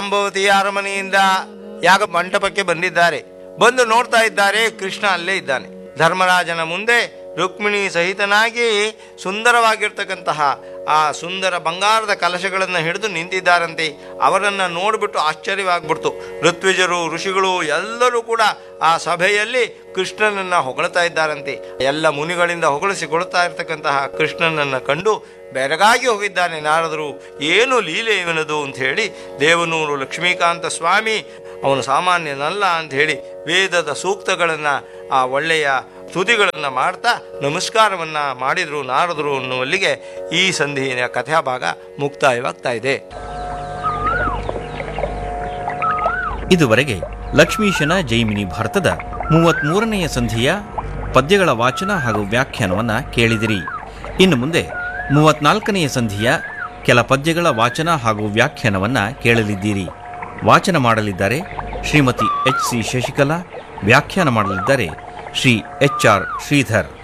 ಅಂಬವತಿಯ ಅರಮನೆಯಿಂದ ಯಾಗ ಮಂಟಪಕ್ಕೆ ಬಂದಿದ್ದಾರೆ ಬಂದು ನೋಡ್ತಾ ಇದ್ದಾರೆ ಕೃಷ್ಣ ಅಲ್ಲೇ ಇದ್ದಾನೆ ಧರ್ಮರಾಜನ ಮುಂದೆ ರುಕ್ಮಿಣಿ ಸಹಿತನಾಗಿ ಸುಂದರವಾಗಿರ್ತಕ್ಕಂತಹ ಆ ಸುಂದರ ಬಂಗಾರದ ಕಲಶಗಳನ್ನು ಹಿಡಿದು ನಿಂತಿದ್ದಾರಂತೆ ಅವರನ್ನು ನೋಡಿಬಿಟ್ಟು ಆಶ್ಚರ್ಯವಾಗ್ಬಿಡ್ತು ಋತ್ವಿಜರು ಋಷಿಗಳು ಎಲ್ಲರೂ ಕೂಡ ಆ ಸಭೆಯಲ್ಲಿ ಕೃಷ್ಣನನ್ನು ಹೊಗಳ್ತಾ ಇದ್ದಾರಂತೆ ಎಲ್ಲ ಮುನಿಗಳಿಂದ ಹೊಗಳಿಸಿಕೊಳ್ತಾ ಇರ್ತಕ್ಕಂತಹ ಕೃಷ್ಣನನ್ನು ಕಂಡು ಬೆರಗಾಗಿ ಹೋಗಿದ್ದಾನೆ ನಾರದರು ಏನು ಲೀಲೆ ಇವನದು ಅಂತ ಹೇಳಿ ದೇವನೂರು ಲಕ್ಷ್ಮೀಕಾಂತ ಸ್ವಾಮಿ ಅವನು ಸಾಮಾನ್ಯನಲ್ಲ ಅಂತ ಹೇಳಿ ವೇದದ ಸೂಕ್ತಗಳನ್ನು ಆ ಒಳ್ಳೆಯ ಸ್ತುತಿಗಳನ್ನು ಮಾಡ್ತಾ ನಮಸ್ಕಾರವನ್ನು ಮಾಡಿದರು ನಾರದರು ಅನ್ನುವಲ್ಲಿಗೆ ಈ ಸಂಧಿಯ ಕಥಾಭಾಗ ಮುಕ್ತಾಯವಾಗ್ತಾ ಇದೆ ಇದುವರೆಗೆ ಲಕ್ಷ್ಮೀಶನ ಜೈಮಿನಿ ಭಾರತದ ಮೂವತ್ಮೂರನೆಯ ಸಂಧಿಯ ಪದ್ಯಗಳ ವಾಚನ ಹಾಗೂ ವ್ಯಾಖ್ಯಾನವನ್ನು ಕೇಳಿದಿರಿ ಇನ್ನು ಮುಂದೆ ಮೂವತ್ನಾಲ್ಕನೆಯ ಸಂಧಿಯ ಕೆಲ ಪದ್ಯಗಳ ವಾಚನ ಹಾಗೂ ವ್ಯಾಖ್ಯಾನವನ್ನು ಕೇಳಲಿದ್ದೀರಿ ವಾಚನ ಮಾಡಲಿದ್ದಾರೆ ಶ್ರೀಮತಿ ಎಚ್ ಸಿ ಶಶಿಕಲಾ ವ್ಯಾಖ್ಯಾನ ಮಾಡಲಿದ್ದಾರೆ ಶ್ರೀ ಎಚ್ ಆರ್ ಶ್ರೀಧರ್